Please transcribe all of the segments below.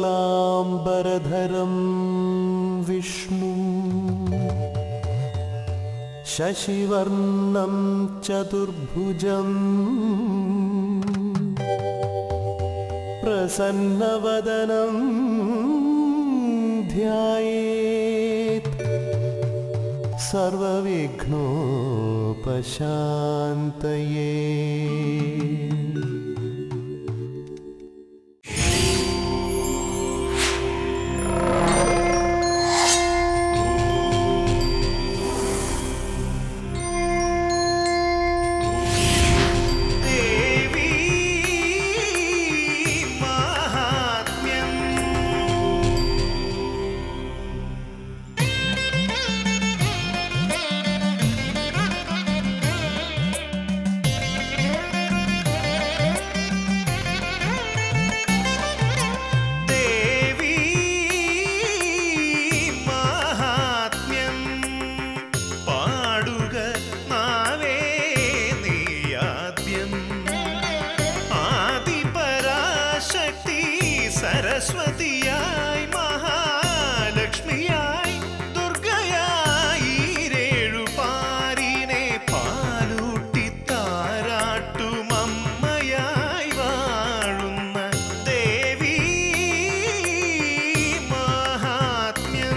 शुक्लाम्बरधरं विष्णु शशिवर्णं चतुर्भुजम् प्रसन्नवदनं ध्यायेत् सर्वविघ्नोपशान्तये ദേവി മഹാത്മ്യം ദേവി മഹാത്മ്യം പാടുക നാവേ നീയാദ്യം ആദിപരാശക്തി സരസ്വതിയായി മഹാലക്ഷ്മിയായി ദുർഗയായി രേഴുപാരിനെ പാലൂട്ടി താരാട്ടുമമ്മയായി വാഴുന്ന ദേവി മഹാത്മ്യം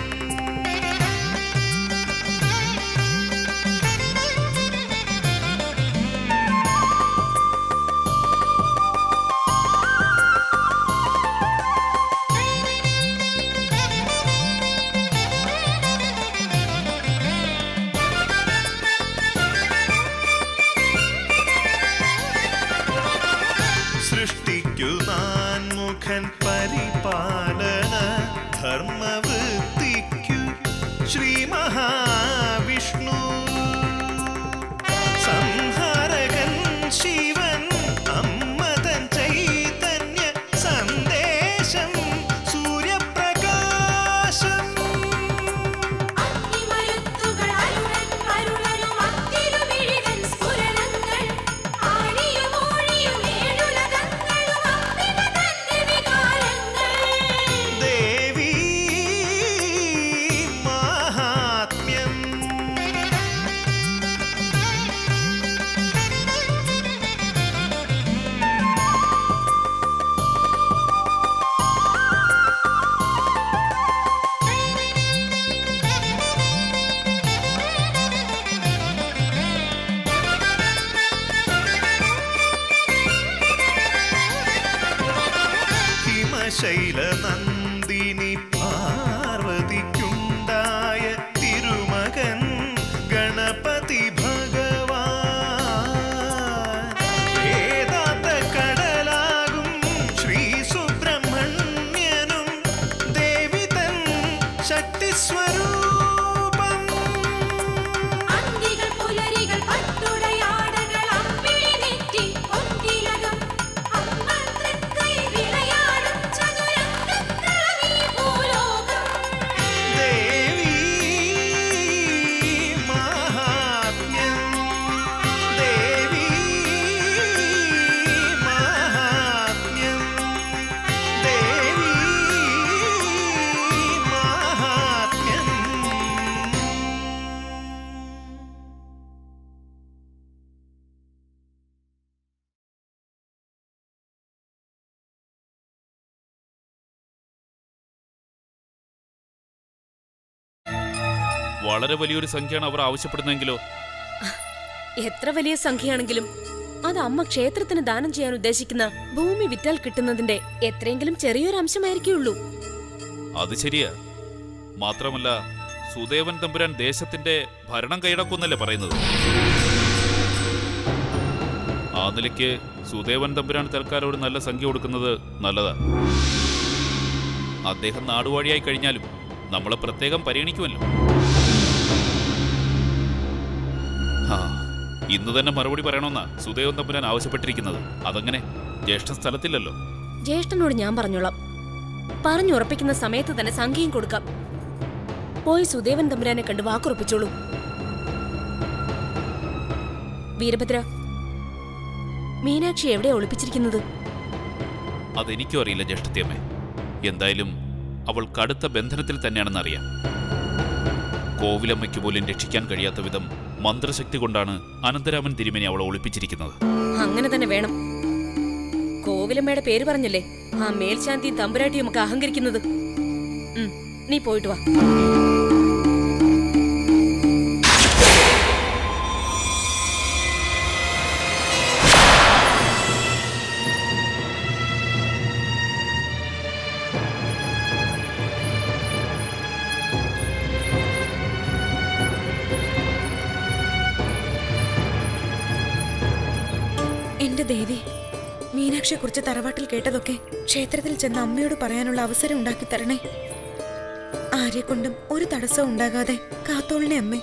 സൃഷ്ടിക്കു നാൻമുഖൻ പരിപാലന ധർമ്മവൃത്തിക്കു ശ്രീ മഹാവിഷ്ണു സംഹാരകൻ ശിവൻ അമ്മതൻ ചൈതന്യ സന്ദേശം സൂര്യപ്രകാശം അഗ്നിമരുത്തുകൾ അരുളൻ അരുളനും അത്തിരുമിഴിതൻ സ്ഫുരണങ്ങൾ ആഴിയും ഊഴിയും ഏഴുലകങ്ങളും അമ്പിക തന്റെ വികാരങ്ങൾ ദേവി മഹാത്മ്യം ഹിമശൈല നന്ദിനി പാർവതിക്കുണ്ടായ തിരുമകൻ ഗണപതി ഭഗവാൻ വേദാന്ത കടലാകും ശ്രീ സുബ്രഹ്മണ്യനും ദേവി തൻ ശക്തി സ്വരൂപം അന്തികൾ പുലരികൾ പട്ടുടയാടകൾ അമ്പിളി നെറ്റി പൊൻതിലകം അമ്മ തൃക്കൈ വിളയാടും ചതുരംഗക്കളമീ ഭൂലോകം ദേവി മഹാത്മ്യം ദേവി മഹാത്മ്യം ദേവി മഹാത്മ്യം വളരെ വലിയൊരു സംഖ്യയാണ് അവർ ആവശ്യപ്പെടുന്നതെങ്കിലോ എത്ര വലിയ സംഖ്യയാണെങ്കിലും അത് അമ്മ ക്ഷേത്രത്തിന് ദാനം ചെയ്യാൻ ഉദ്ദേശിക്കുന്ന ഭൂമി വിറ്റാൽ കിട്ടുന്നതിന്റെ എത്രയെങ്കിലും ചെറിയൊരു അംശമായിരിക്കുള്ളൂ അത് ശരിയാ മാത്രമല്ല സുദേവൻ തമ്പുരാൻ ദേശത്തിന്റെ ഭരണം കൈയടക്കുമെന്നല്ലേ പറയുന്നത് ആ നിലയ്ക്ക് സുദേവൻ തമ്പുരാൻ തൽക്കാലം ഒരു നല്ല സംഖ്യ കൊടുക്കുന്നത് നല്ലതാ അദ്ദേഹം നാടുവാഴിയായി കഴിഞ്ഞാലും നമ്മളെ പ്രത്യേകം പരിഗണിക്കുമല്ലോ ആ ഇന്ന് തന്നെ മറുപടി പറയണമെന്നാ സുദേവൻ തമ്പുരാൻ ആവശ്യപ്പെട്ടിരിക്കുന്നത് അതങ്ങനെ ജ്യേഷ്ഠ സ്ഥലത്തില്ലല്ലോ ജ്യേഷ്ഠനോട് ഞാൻ പറഞ്ഞോളാം പറഞ്ഞുറപ്പിക്കുന്ന സമയത്ത് തന്നെ സംഖ്യയും കൊടുക്കാം പോയി സുദേവൻ തമ്പുരാനെ കണ്ട് വാക്കുറപ്പിച്ചോളൂ വീരഭദ്ര മീനാക്ഷി എവിടെയാ ഒളിപ്പിച്ചിരിക്കുന്നത് അതെനിക്കും അറിയില്ല ജ്യേഷ്ഠത്തിയമ്മേ എന്തായാലും അവൾ കടുത്ത ബന്ധനത്തിൽ തന്നെയാണെന്നറിയാം കോവിലമ്മയ്ക്ക് പോലും രക്ഷിക്കാൻ കഴിയാത്ത വിധം മന്ത്രശക്തി കൊണ്ടാണ് അനന്തരാമൻ തിരുമേനി അവളെ ഒളിപ്പിച്ചിരിക്കുന്നത് അങ്ങനെ തന്നെ വേണം കോവിലമ്മയുടെ പേര് പറഞ്ഞല്ലേ ആ മേൽശാന്തിയും തമ്പുരാട്ടിയും ഒക്കെ അഹങ്കരിക്കുന്നത് ഉം, നീ പോയിട്ട് വാ എന്റെ ദേവി മീനാക്ഷിയെ കുറിച്ച് തറവാട്ടിൽ കേട്ടതൊക്കെ ക്ഷേത്രത്തിൽ ചെന്ന് അമ്മയോട് പറയാനുള്ള അവസരം ഉണ്ടാക്കി തരണേ ആരെ കൊണ്ടും ഒരു തടസ്സവും ഉണ്ടാകാതെ കാത്തോളിനെ അമ്മേ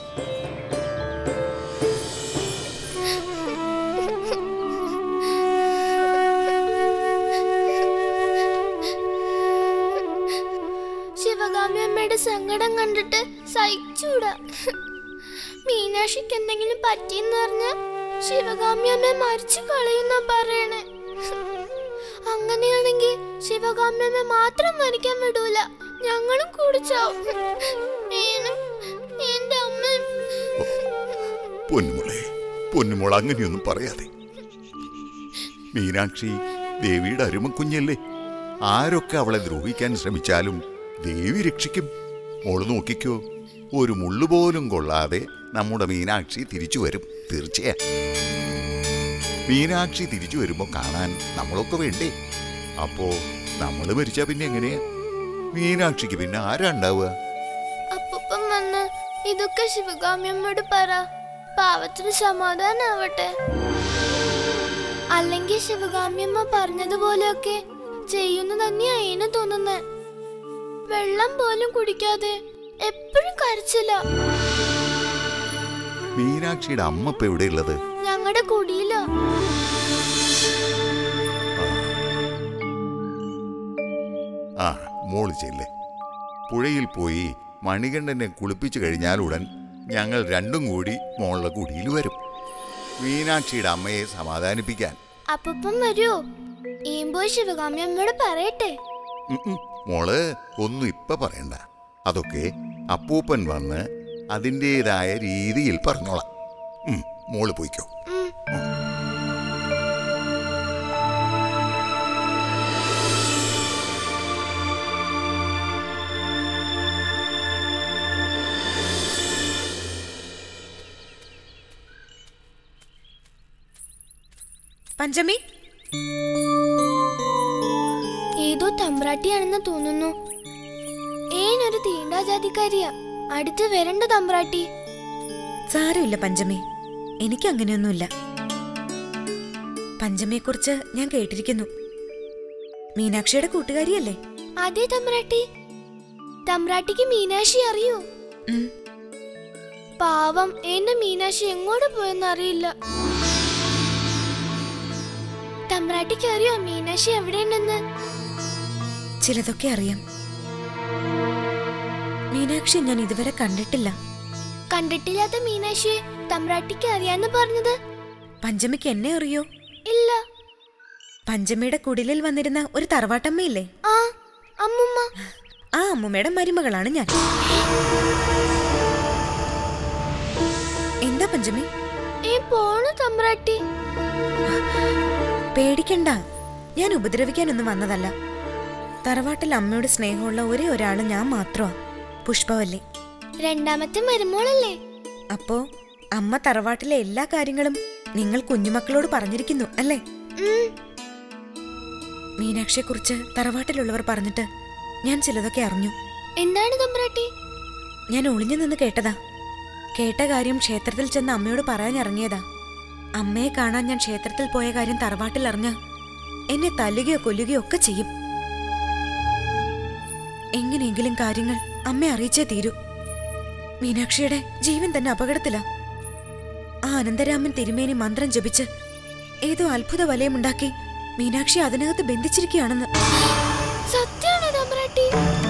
ശിവകാമി അമ്മയുടെ സങ്കടം കണ്ടിട്ട് സഹിച്ചൂടാ മീനാക്ഷിക്ക് എന്തെങ്കിലും പറ്റിയെന്ന് പറഞ്ഞ ശിവകാമി അമ്മ മരിച്ചു കളയുന്ന പറയണേ അങ്ങനെയാണെങ്കിൽ ശിവകാമി അമ്മ മാത്രം മരിക്കാൻ വിടൂല ഞങ്ങളും കൂടി ചാവും ഞാനും എന്റെ അമ്മയും പൊന്നുമോളെ പൊന്നുമോൾ അങ്ങനെയൊന്നും പറയാതെ മീനാക്ഷി ദേവിയുടെ അരുമക്കുഞ്ഞല്ലേ ആരൊക്കെ അവളെ ദ്രോഹിക്കാൻ ശ്രമിച്ചാലും ദേവി രക്ഷിക്കും മോള് നോക്കിക്കോ ഒരു മുള്ളുപോലും കൊള്ളാതെ നമ്മുടെ മീനാക്ഷി തിരിച്ചു വരും തീർച്ചയാ മീനാക്ഷി തിരിച്ചു വരുമ്പോ കാണാൻ നമ്മളൊക്കെ വേണ്ടേ അപ്പോ നമ്മള് മരിച്ചാ പിന്നെ എങ്ങനെയാ മീനാക്ഷിക്ക് പിന്നെ ആരാ ഉണ്ടാവുക അപ്പൂപ്പൻ വന്ന് ഇതൊക്കെ ശിവകാമി അമ്മയോട് പറ പാവത്തിന് സമാധാനാവട്ടെ അല്ലെങ്കിൽ ശിവകാമി അമ്മ പറഞ്ഞതുപോലെയൊക്കെ ചെയ്യുന്നു തന്നെയായിന് തോന്നുന്നേ വെള്ളം പോലും കുടിക്കാതെ എപ്പോഴും കരച്ചില്ല മീനാക്ഷിയുടെ അമ്മ ഇപ്പൊ എവിടെയുള്ളത് ഞങ്ങളുടെ കുടിയിലോ ആ മോള് ചെല്ലേ പുഴയിൽ പോയി മണികണ്ഠനെ കുളിപ്പിച്ചു കഴിഞ്ഞാൽ ഉടൻ ഞങ്ങൾ രണ്ടും കൂടി മോളുടെ കുടിയിൽ വരും മീനാക്ഷിയുടെ അമ്മയെ സമാധാനിപ്പിക്കാൻ അപ്പൂപ്പൻ വരുമോ ഈമ്പോയി ശിവകാമി അമ്മയോട് പറയട്ടെ ഉം ഉം. മോള് ഒന്നും ഇപ്പൊ പറയണ്ട അതൊക്കെ അപ്പൂപ്പൻ വന്ന് അതിൻ്റെതായ രീതിയിൽ പറഞ്ഞോളാം ഉം, മോള് പോയിക്കോ ഉം. പഞ്ചമി ഏതോ തമ്പ്രാട്ടിയാണെന്ന് തോന്നുന്നു ഏനൊരു തീണ്ടാജാതിക്കാരിയാ അടുത്ത് വരണ്ട തമ്പ്രാട്ടി സാരമില്ല പഞ്ചമി എനിക്ക് അങ്ങനെയൊന്നുമില്ല പഞ്ചമിയെക്കുറിച്ച് ഞാൻ കേട്ടിരിക്കുന്നു മീനാക്ഷിയുടെ കൂട്ടുകാരിയല്ലേ അതേ തമ്പ്രാട്ടി തമ്പ്രാട്ടിക്ക് മീനാക്ഷി അറിയോ ഉം. പാവം എന്റെ മീനാക്ഷി എങ്ങോട്ട് പോയെന്ന് അറിയില്ല തമ്പ്രാട്ടിക്ക് അറിയോ മീനാക്ഷി എവിടെയുണ്ടെന്ന് ചിലതൊക്കെ അറിയാം മീനാക്ഷി ഞാൻ ഇതുവരെ കണ്ടിട്ടില്ല കണ്ടിട്ടില്ലാത്ത മീനാക്ഷിയെ തമ്പ്രാട്ടിക്ക് അറിയാന്ന് പറഞ്ഞത് പഞ്ചമിക്ക് എന്നെ അറിയോ ഇല്ല പഞ്ചമിയുടെ കുടിലിൽ വന്നിരുന്ന ഒരു തറവാട്ടമ്മയില്ലേ ആ അമ്മുമ്മ ആ അമ്മുമ്മയുടെ മരുമകളാണ് ഞാൻ എന്താ പഞ്ചമി ഏ പോണു തമ്പ്രാട്ടി പേടിക്കണ്ട ഞാൻ ഉപദ്രവിക്കാനൊന്നും വന്നതല്ല തറവാട്ടിൽ അമ്മയോട് സ്നേഹമുള്ള ഒരേ ഒരാള് ഞാൻ മാത്രമാ പുഷ്പവല്ലി രണ്ടാമത്തെ മരുമോളല്ലേ അപ്പോ അമ്മ തറവാട്ടിലെ എല്ലാ കാര്യങ്ങളും നിങ്ങൾ കുഞ്ഞുമക്കളോട് പറഞ്ഞിരിക്കുന്നു അല്ലേ ഉം, മീനാക്ഷിയെ കുറിച്ച് തറവാട്ടിലുള്ളവർ പറഞ്ഞിട്ട് ഞാൻ ചിലതൊക്കെ അറിഞ്ഞു എന്താണ് തമ്പ്രാട്ടി ഞാൻ ഒളിഞ്ഞു നിന്ന് കേട്ടതാ കേട്ട കാര്യം ക്ഷേത്രത്തിൽ ചെന്ന് അമ്മയോട് പറയാൻ ഇറങ്ങിയതാ അമ്മയെ കാണാൻ ഞാൻ ക്ഷേത്രത്തിൽ പോയ കാര്യം തറവാട്ടിൽ അറിഞ്ഞ എന്നെ തല്ലുകയോ കൊല്ലുകയോ ഒക്കെ ചെയ്യും എങ്ങനെയെങ്കിലും കാര്യങ്ങൾ അമ്മയെ അറിയിച്ചേ തീരൂ മീനാക്ഷിയുടെ ജീവൻ തന്നെ അപകടത്തിലാ ആ അനന്തരാമൻ തിരുമേനി മന്ത്രം ജപിച്ച് ഏതോ അത്ഭുത വലയമുണ്ടാക്കി മീനാക്ഷി അതിനകത്ത് ബന്ധിച്ചിരിക്കുകയാണെന്ന് സത്യാണോ തമ്പ്രാട്ടി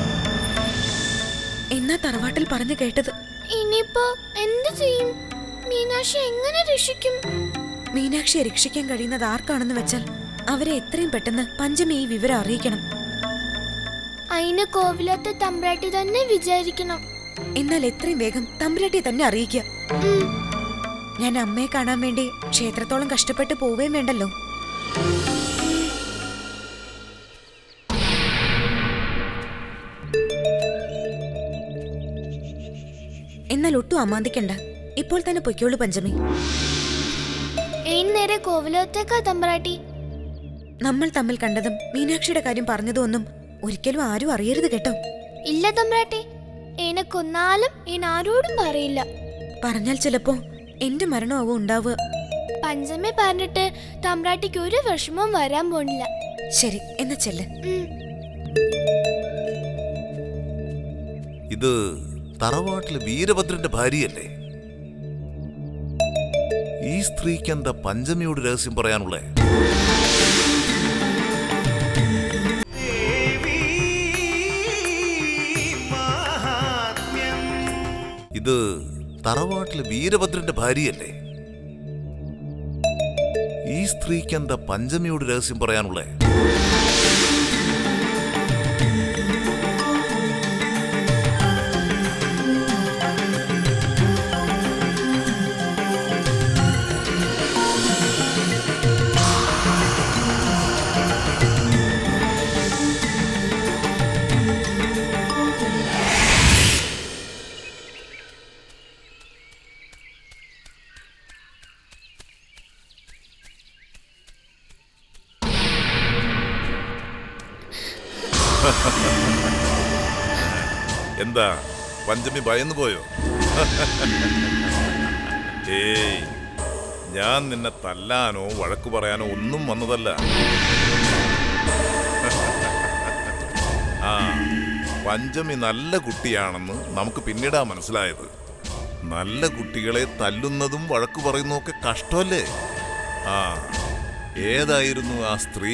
എന്നാ തറവാട്ടിൽ പറഞ്ഞു കേട്ടത് ഇനിയിപ്പോ എന്ത് ചെയ്യും മീനാക്ഷി എങ്ങനെ രക്ഷിക്കും മീനാക്ഷിയെ രക്ഷിക്കാൻ കഴിയുന്നത് ആർക്കാണെന്ന് വെച്ചാൽ അവരെ എത്രയും പെട്ടെന്ന് പഞ്ചമി ഈ വിവരം അറിയിക്കണം അതിന് കോവിലത്തെ തമ്പ്രാട്ടി തന്നെ വിചാരിക്കണം എന്നാൽ എത്രയും വേഗം തമ്പുരാട്ടിയെ തന്നെ അറിയിക്കുക ഉം. ഞാൻ അമ്മയെ കാണാൻ വേണ്ടി ക്ഷേത്രത്തോളം കഷ്ടപ്പെട്ട് പോവുകയും വേണ്ടല്ലോ എന്നാൽ ഒട്ടും അമാന്തിക്കണ്ട ഇപ്പോൾ തന്നെ പൊയ്ക്കോളൂ പഞ്ചമി ഏൻ നേരെ കോവിലത്തേക്കാ തമ്പ്രാട്ടി നമ്മൾ തമ്മിൽ കണ്ടതും മീനാക്ഷിയുടെ കാര്യം പറഞ്ഞതും ഒന്നും ഒരിക്കലും ആരും അറിയരുത് കേട്ടോ ഇല്ല തമ്പ്രാട്ടി ഏനെ കൊന്നാലും ഏൻ ആരോടും പറയില്ല പറഞ്ഞാൽ ചിലപ്പോ എന്റെ മരണമാവും ഉണ്ടാവുക പഞ്ചമി പറഞ്ഞിട്ട് തമ്പ്രാട്ടിക്ക് ഒരു വിഷമവും വരാൻ പോണില്ല ശരി എന്നാ ചെല്ല് ഉം. ഇത് തറവാട്ടിലെ വീരഭദ്രന്റെ ഭാര്യയല്ലേ ഈ സ്ത്രീക്ക് എന്താ പഞ്ചമിയോട് രഹസ്യം പറയാനുള്ളേ ദേവി മാഹാത്മ്യം ഇത് തറവാട്ടിലെ വീരഭദ്രന്റെ ഭാര്യയല്ലേ ഈ സ്ത്രീക്ക് എന്താ പഞ്ചമിയോട് രഹസ്യം പറയാനുള്ളേ എന്താ പഞ്ചമി ഭയന്നു പോയോ ഏയ് ഞാൻ നിന്നെ തല്ലാനോ വഴക്കു പറയാനോ ഒന്നും വന്നതല്ല ആ പഞ്ചമി നല്ല കുട്ടിയാണെന്ന് നമുക്ക് പിന്നീടാ മനസ്സിലായത് നല്ല കുട്ടികളെ തല്ലുന്നതും വഴക്കു പറയുന്നതും ഒക്കെ കഷ്ടമല്ലേ ആ ഏതായിരുന്നു ആ സ്ത്രീ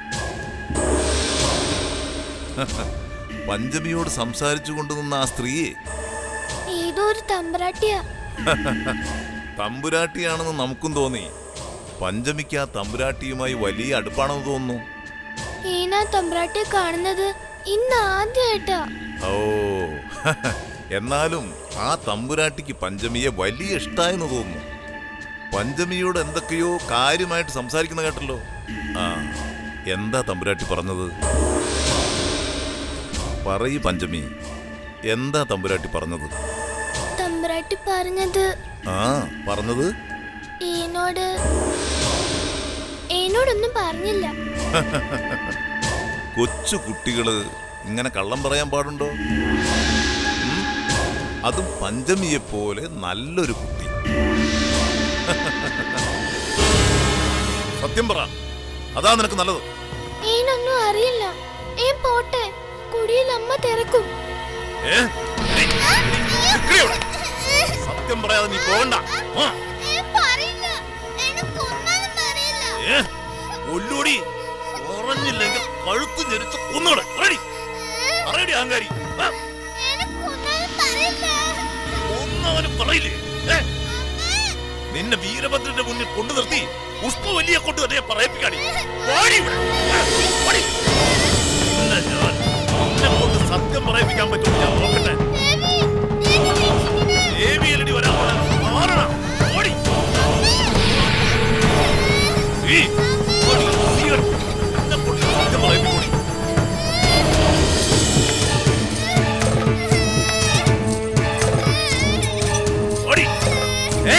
പഞ്ചമിയോട് സംസാരിച്ചു കൊണ്ടുനിന്ന ആ സ്ത്രീയെ ഏതോ ഒരു തമ്പ്രാട്ടിയാ തമ്പുരാട്ടിയാണെന്ന് നമുക്കും തോന്നി പഞ്ചമിക്ക് ആ തമ്പുരാട്ടിയുമായി വലിയ അടുപ്പാണെന്ന് തോന്നുന്നു ഏനാ തമ്പ്രാട്ടിയെ കാണുന്നത് ഇന്ന് ആദ്യമായിട്ടാ ഓ എന്നാലും ആ തമ്പുരാട്ടിക്ക് പഞ്ചമിയെ വലിയ ഇഷ്ടായെന്ന് തോന്നുന്നു പഞ്ചമിയോട് എന്തൊക്കെയോ കാര്യമായിട്ട് സംസാരിക്കുന്ന കേട്ടല്ലോ ആ എന്താ തമ്പുരാട്ടി പറഞ്ഞത് പറയ് പഞ്ചമി എന്താ തമ്പുരാട്ടി പറഞ്ഞത് തമ്പ്രാട്ടി പറഞ്ഞത് ആ പറഞ്ഞത് ഏനോട് ഏനോടൊന്നും പറഞ്ഞില്ല കൊച്ചു കുട്ടികള് ഇങ്ങനെ കള്ളം പറയാൻ പാടുണ്ടോ ഉം? അതും പഞ്ചമിയെ പോലെ നല്ലൊരു കുട്ടി സത്യം പറ അതാ നിനക്ക് നല്ലത് ഏനൊന്നും അറിയില്ല ഏൻ പോട്ടെ കുടിയിൽ അമ്മ തിരക്കും ഏ? എടി, നിക്കടി അവിടെ. സത്യം പറയാതെ നീ പോകണ്ട ആ, ഏ? കൊല്ലൂടി ഉറഞ്ഞില്ലെങ്കിൽ കഴുത്ത് ഞെരിച്ച് കൊന്നോടെ പറയടി പറയടി അഹങ്കാരി ആ, ഒന്നവന് പറയില്ലേ ഏ? നിന്നെ വീരഭദ്രന്റെ മുന്നിൽ കൊണ്ടു നിർത്തി പുഷ്പ വലിയ കൊണ്ട് തന്നെ പറയിപ്പിക്കാടി ഓടി ഇവിടെ. ഏ, ഓടി. നിന്നെ ഞാൻ നിന്നെ കൊണ്ട് സത്യം പറയിപ്പിക്കാൻ പറ്റുമോ ഞാൻ നോക്കട്ടെ ദേവിയല്ലടി വരാൻ മാറണം ഓടി നീ ഓടി, നീ ഓടി. നിന്നെ കൊണ്ട് സത്യം പറയിപ്പിക്കൂടി ഓടി ഏ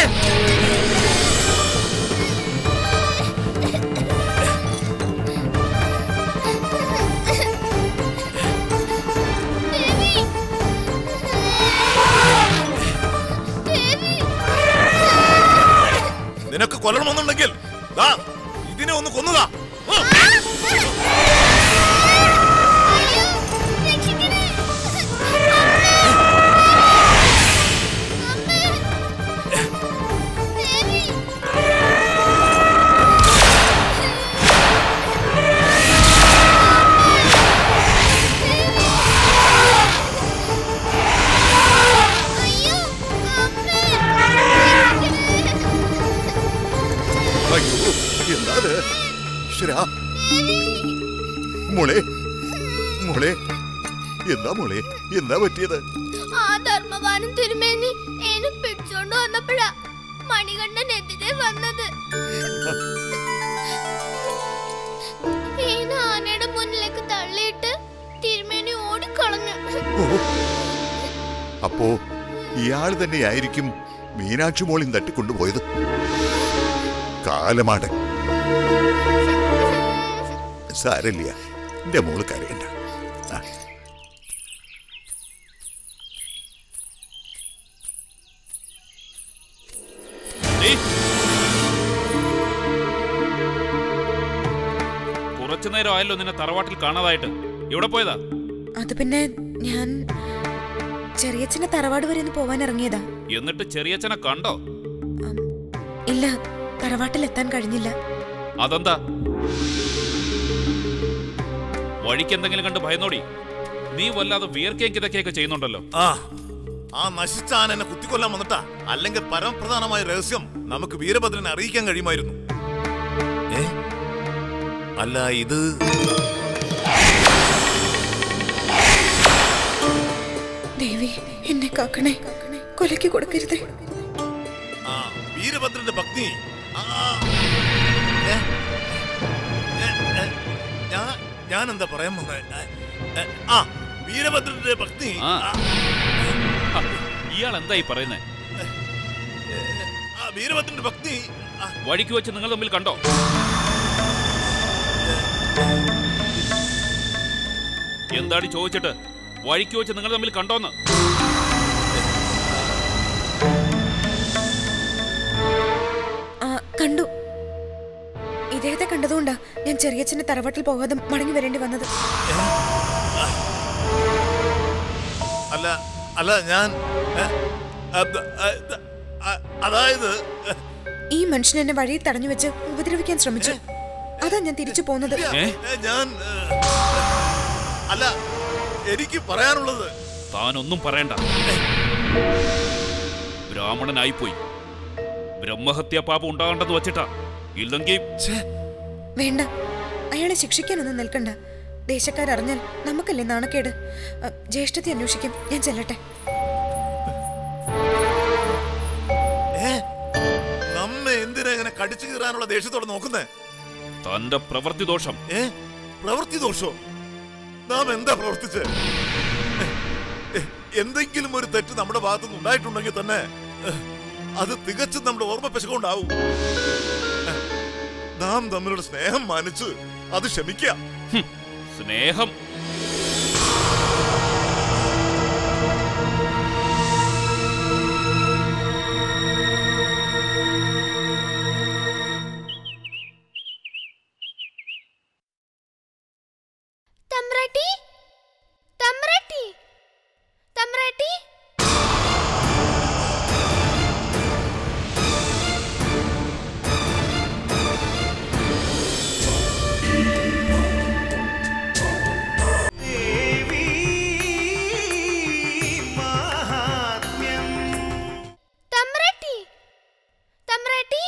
നിനക്ക് കൊല്ലണമെന്നുണ്ടെങ്കിൽ ദാ ഇതിനെ ഒന്ന് കൊന്നുക അയ്യോ എന്താത് ശ്രാ മോളെ മോളെ എന്താ മോളെ എന്താ പറ്റിയത് ആ ധർമ്മവാനും തിരുമേനി എന്നെ പിടിച്ചോണ്ട് വന്നപ്പോഴാ മണികണ്ഠനെതിരെ വന്നത് ഈന ആനയുടെ മുന്നിലേക്ക് തള്ളിയിട്ട് തിരുമേനി ഓടിക്കളഞ്ഞു അപ്പോ ഇയാൾ തന്നെയായിരിക്കും മീനാക്ഷി മോളിൻ തട്ടിക്കൊണ്ടുപോയത് കാലമാടൻ സാരല്ല എന്റെ മോള് കരയണ്ട ആ, നീ കുറച്ചു നേരം ആയല്ലോ നിന്നെ തറവാട്ടിൽ കാണാതായിട്ട് എവിടെ പോയതാ അത് പിന്നെ ഞാൻ ചെറിയച്ഛന്റെ തറവാട് വരെ ഒന്ന് പോവാൻ ഇറങ്ങിയതാ എന്നിട്ട് ചെറിയച്ഛനെ കണ്ടോ ഇല്ല തറവാട്ടിൽ എത്താൻ കഴിഞ്ഞില്ല അതെന്താ വഴിക്ക് എന്തെങ്കിലും കണ്ട് ഭയന്നോടി നീ വല്ലാതെ വിയർക്കേം കിതക്കുകയൊക്കെ ചെയ്യുന്നുണ്ടല്ലോ ആ ആ നശിച്ച ആന എന്നെ കുത്തിക്കൊല്ലാൻ വന്നിട്ടാ അല്ലെങ്കിൽ പരമപ്രധാനമായ രഹസ്യം നമുക്ക് വീരഭദ്രനെ അറിയിക്കാൻ കഴിയുമായിരുന്നു ഏ അല്ല ഇത് ദേവി എന്നെ കാക്കണേ കൊലയ്ക്ക് കൊടുക്കരുതേ ആ വീരഭദ്രന്റെ ഭക്തി ആ, ഏ, ഏ, ഏ, ഞാൻ ഞാൻ എന്താ പറയാൻ വന്നത് ആ വീരഭദ്രന്റെ ഭക്തി ആ. ആ, ഹ, ഇയാൾ എന്തായി പറയുന്നേ ആ വീരഭദ്രന്റെ ഭക്തി ആ, വഴിക്ക് വെച്ച് നിങ്ങൾ തമ്മിൽ കണ്ടോ എന്താണ് ചോദിച്ചിട്ട് വഴിക്ക് വെച്ച് നിങ്ങൾ തമ്മിൽ കണ്ടോന്ന് ആ കണ്ടു ഇദ്ദേഹത്തെ കണ്ടതുകൊണ്ടാ ഞാൻ ചെറിയച്ഛന്റെ തറവാട്ടിൽ പോകാതെ മടങ്ങി വരേണ്ടി വന്നത് അല്ല അല്ല ഞാൻ ഏ, അത്, അത്, അ- അതായത് ഏ, ഈ മനുഷ്യൻ എന്നെ വഴിയിൽ തടഞ്ഞു വെച്ച് ഉപദ്രവിക്കാൻ ശ്രമിച്ചു അതാ ഞാൻ തിരിച്ചു പോകുന്നത് ഏ? ഏ, ഞാൻ ഏ, അല്ല എനിക്ക് പറയാനുള്ളത് താനൊന്നും പറയണ്ട ബ്രാഹ്മണനായിപ്പോയി ബ്രഹ്മഹത്യാ പാപം ഉണ്ടാകണ്ടെന്ന് വച്ചിട്ടാ ഇല്ലെങ്കിൽ വേണ്ട അയാളെ ശിക്ഷിക്കാനൊന്നും നിൽക്കണ്ട ദേശക്കാരറിഞ്ഞാൽ നമുക്കല്ലേ നാണക്കേട് അ, ജ്യേഷ്ഠത്തെ അന്വേഷിക്കും ഞാൻ ചെല്ലട്ടെ ഏ, നമ്മെ എന്തിനാ ഇങ്ങനെ കടിച്ചു കീറാനുള്ള ദേഷ്യത്തോടെ നോക്കുന്നേ തന്റെ പ്രവൃത്തി ദോഷം ഏ പ്രവൃത്തി ദോഷോ നാം എന്താ പ്രവർത്തിച്ച് എന്തെങ്കിലും ഒരു തെറ്റ് നമ്മുടെ ഭാഗത്തുനിന്ന് ഉണ്ടായിട്ടുണ്ടെങ്കിൽ തന്നെ ഏ, അത് തികച്ചും നമ്മുടെ ഓർമ്മ പെശകൊണ്ടാവും ഏ, നാം തമ്മിലുള്ള സ്നേഹം മാനിച്ച് അത് ക്ഷമിക്കാം ഹും, സ്നേഹം തമ്പ്രാട്ടി തമ്പ്രാട്ടി തമ്പ്രാട്ടി ദേവീ മാഹാത്മ്യം തമ്പ്രാട്ടി തമ്പ്രാട്ടി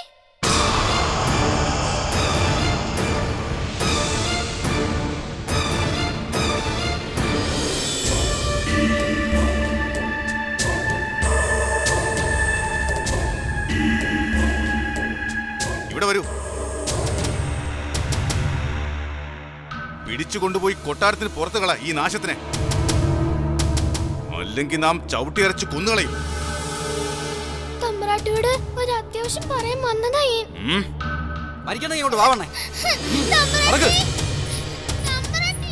ഇവിടെ വരൂ പിടിച്ചു കൊണ്ടുപോയി കൊട്ടാരത്തിന് പുറത്തു കള ഈ നാശത്തിനെ അല്ലെങ്കിൽ നാം ചവിട്ടിയരച്ച് കൊന്നുകളയും തമ്പ്രാട്ടിയോട് ഒരു അത്യാവശ്യം പറയാൻ വന്നതായി ഉം. മരിക്കണ ഇങ്ങോട്ട് വാവണേ തമ്പ്രാട്ടി തമ്പ്രാട്ടി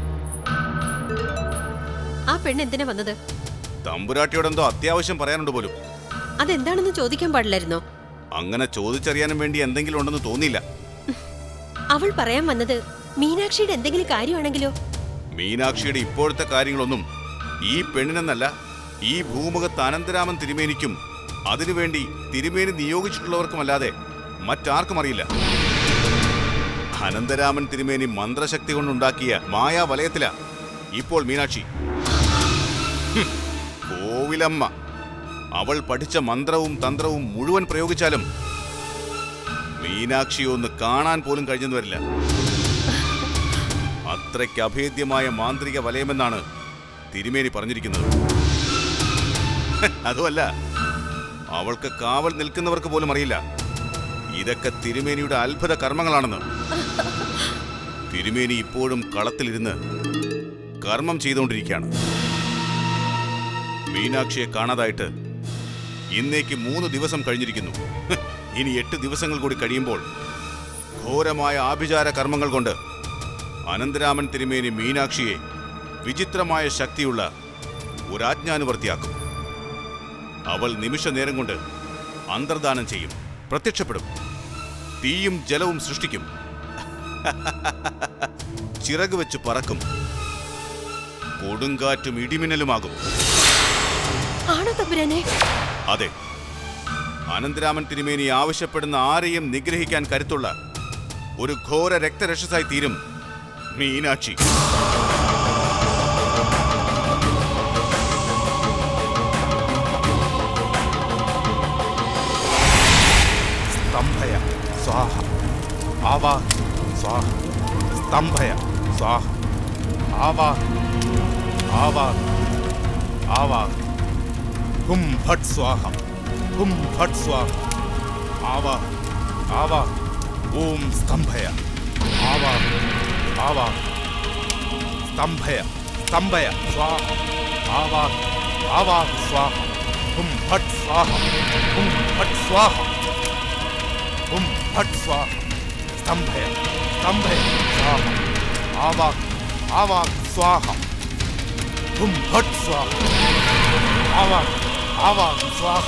ആ പെണ്ണ് എന്തിനാ വന്നത് തമ്പുരാട്ടിയോടെന്തോ അത്യാവശ്യം പറയാനുണ്ട് പോലും അതെന്താണെന്ന് ചോദിക്കാൻ പാടില്ലായിരുന്നോ അങ്ങനെ ചോദിച്ചറിയാനും വേണ്ടി എന്തെങ്കിലും ഉണ്ടെന്ന് തോന്നിയില്ല അവൾ പറയാൻ വന്നത് മീനാക്ഷിയുടെ എന്തെങ്കിലും കാര്യമാണെങ്കിലോ മീനാക്ഷിയുടെ ഇപ്പോഴത്തെ കാര്യങ്ങളൊന്നും ഈ പെണ്ണിനെന്നല്ല ഈ ഭൂമുഖത്ത് അനന്തരാമൻ തിരുമേനിക്കും അതിനുവേണ്ടി തിരുമേനി നിയോഗിച്ചിട്ടുള്ളവർക്കുമല്ലാതെ മറ്റാർക്കും അറിയില്ല അനന്തരാമൻ തിരുമേനി മന്ത്രശക്തി കൊണ്ടുണ്ടാക്കിയ മായാവലയത്തില ഇപ്പോൾ മീനാക്ഷി ഹും, കോവിലമ്മ അവൾ പഠിച്ച മന്ത്രവും തന്ത്രവും മുഴുവൻ പ്രയോഗിച്ചാലും മീനാക്ഷി ഒന്ന് കാണാൻ പോലും കഴിഞ്ഞെന്ന് വരില്ല അത്രയ്ക്ക് അഭേദ്യമായ മാന്ത്രിക വലയമെന്നാണ് തിരുമേനി പറഞ്ഞിരിക്കുന്നത് അതുമല്ല അവൾക്ക് കാവൽ നിൽക്കുന്നവർക്ക് പോലും അറിയില്ല ഇതൊക്കെ തിരുമേനിയുടെ അത്ഭുത കർമ്മങ്ങളാണെന്ന് തിരുമേനി ഇപ്പോഴും കളത്തിലിരുന്ന് കർമ്മം ചെയ്തുകൊണ്ടിരിക്കുകയാണ് മീനാക്ഷിയെ കാണാതായിട്ട് ഇന്നേക്ക് മൂന്ന് ദിവസം കഴിഞ്ഞിരിക്കുന്നു ഇനി എട്ട് ദിവസങ്ങൾ കൂടി കഴിയുമ്പോൾ ഘോരമായ ആഭിചാര കർമ്മങ്ങൾ കൊണ്ട് അനന്തരാമൻ തിരുമേനി മീനാക്ഷിയെ വിചിത്രമായ ശക്തിയുള്ള ഒരാജ്ഞാനുവർത്തിയാക്കും അവൾ നിമിഷ നേരം കൊണ്ട് അന്തർദാനം ചെയ്യും പ്രത്യക്ഷപ്പെടും തീയും ജലവും സൃഷ്ടിക്കും ചിറക് വെച്ച് പറക്കും കൊടുങ്കാറ്റും ഇടിമിന്നലുമാകും ആണോ തമ്പുരാനെ അതെ അനന്തരാമൻ തിരുമേനി ആവശ്യപ്പെടുന്ന ആരെയും നിഗ്രഹിക്കാൻ കരുത്തുള്ള ഒരു ഘോര രക്തരക്ഷസായി തീരും മീനാക്ഷി സ്തംഭയ സ്വാഹ ആവാ സ്വാഹ സ്തംഭയ സ്വാഹ ആവാ ആവാ ആവാ ഹും ഭട്ട് സ്വാഹ ഹും ഭട്ട് സ്വാഹ ആവാ ആവാ ഓം സ്തംഭയ ആവാ ആവാ സ്തംഭയ സ്തംഭയ സ്വാഹ ആവാ ആവാ സ്വാഹ ഹും ഭട്ട് സ്വാഹ ഹും ഭട്ട് സ്വാഹ ഹും ഭട്ട് സ്വാഹ സ്തംഭയ സ്തംഭയ സ്വാഹ ആവാ ആവാ സ്വാഹ ഹും ഭട്ട് സ്വാഹ ആവാ ആവാ സ്വാഹ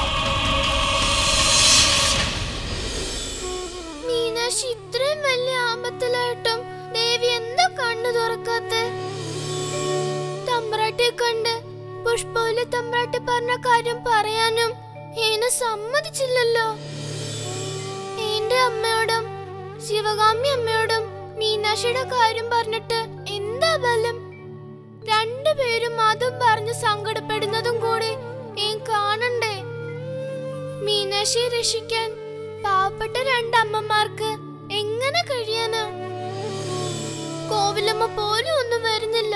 മീനാക്ഷി ഇത്രയും വലിയ ആപത്തിലായിട്ടും ദേവി എന്താ കണ്ണു തുറക്കാത്തെ തമ്പ്രാട്ടിയെ കണ്ട് പുഷ്പവല്ലി തമ്പ്രാട്ടി പറഞ്ഞ കാര്യം പറയാനും ഏന സമ്മതിച്ചില്ലല്ലോ എന്റെ അമ്മയോടും ശിവകാമി അമ്മയോടും മീനാക്ഷിയുടെ കാര്യം പറഞ്ഞിട്ട് എന്താ ബലം രണ്ടുപേരും അതും പറഞ്ഞ് സങ്കടപ്പെടുന്നതും കൂടി ഏൻ കാണണ്ടേ മീനാക്ഷിയെ രക്ഷിക്കാൻ പാവപ്പെട്ട രണ്ടമ്മമാർക്ക് എങ്ങനെ കഴിയാനാ കോവിലമ്മ പോലും ഒന്നും വരുന്നില്ല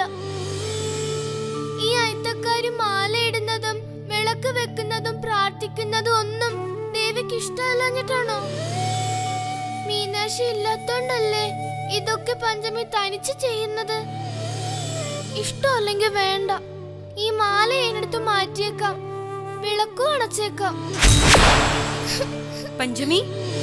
ഈ അയത്തക്കാരി മാലയിടുന്നതും വിളക്ക് വെക്കുന്നതും പ്രാർത്ഥിക്കുന്നതും ഒന്നും ദേവിക്ക് ഇഷ്ടമല്ലഞ്ഞിട്ടാണോ മീനാക്ഷി ഇല്ലാത്തോണ്ടല്ലേ ഇതൊക്കെ പഞ്ചമി തനിച്ച് ചെയ്യുന്നത് ഇഷ്ടമല്ലെങ്കിൽ വേണ്ട ഈ മാല എന്നെടുത്ത് മാറ്റിയേക്കാം വിളക്കും അടച്ചേക്കാം പഞ്ചമി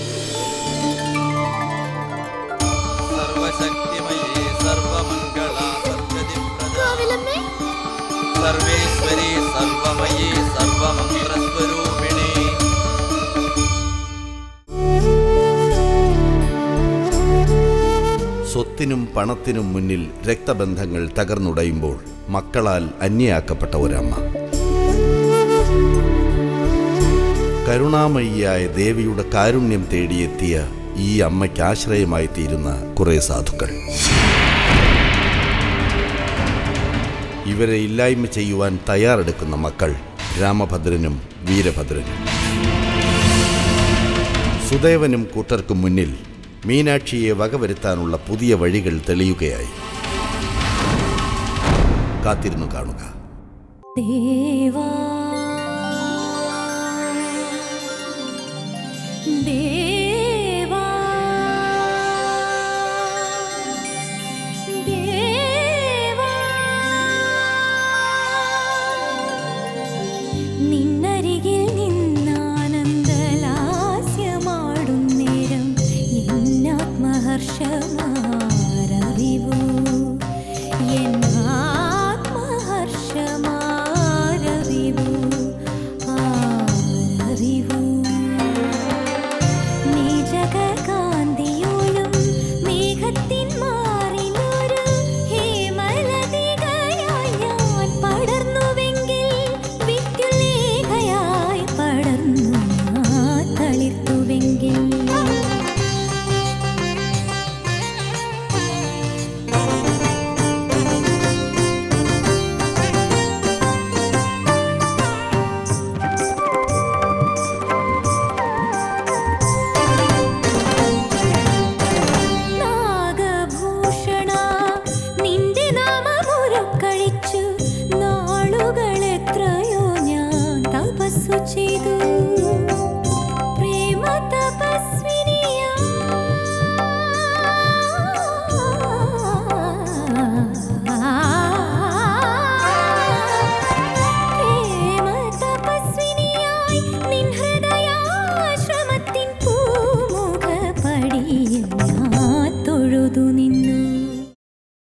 സർവശക്തിമയേ സർവമംഗള കോവിലമ്മേ സർവേശ്വരി സർവമയേ സർവമന്ത്രസ്വരൂപിണി സ്വത്തിനും പണത്തിനും മുന്നിൽ രക്തബന്ധങ്ങൾ തകർന്നുടയുമ്പോൾ മക്കളാൽ അന്യയാക്കപ്പെട്ട ഒരമ്മ കരുണാമയിയായ ദേവിയുടെ കാരുണ്യം തേടിയെത്തിയ ഈ അമ്മയ്ക്ക് ആശ്രയമായി തീരുന്ന കുറെ സാധുക്കൾ ഇവരെ ഇല്ലായ്മ ചെയ്യുവാൻ തയ്യാറെടുക്കുന്ന മക്കൾ രാമഭദ്രനും വീരഭദ്രനും സുദേവനും കൂട്ടർക്കും മുന്നിൽ മീനാക്ഷിയെ വകവരുത്താനുള്ള പുതിയ വഴികൾ തെളിയുകയായി കാത്തിരുന്നു കാണുക ദേവാ ദേവാ ദേവാ നിന്നരികിൽ നിന്നാനന്ദലാസ്യമാടും നേരം എന്നാത്മഹർഷമാ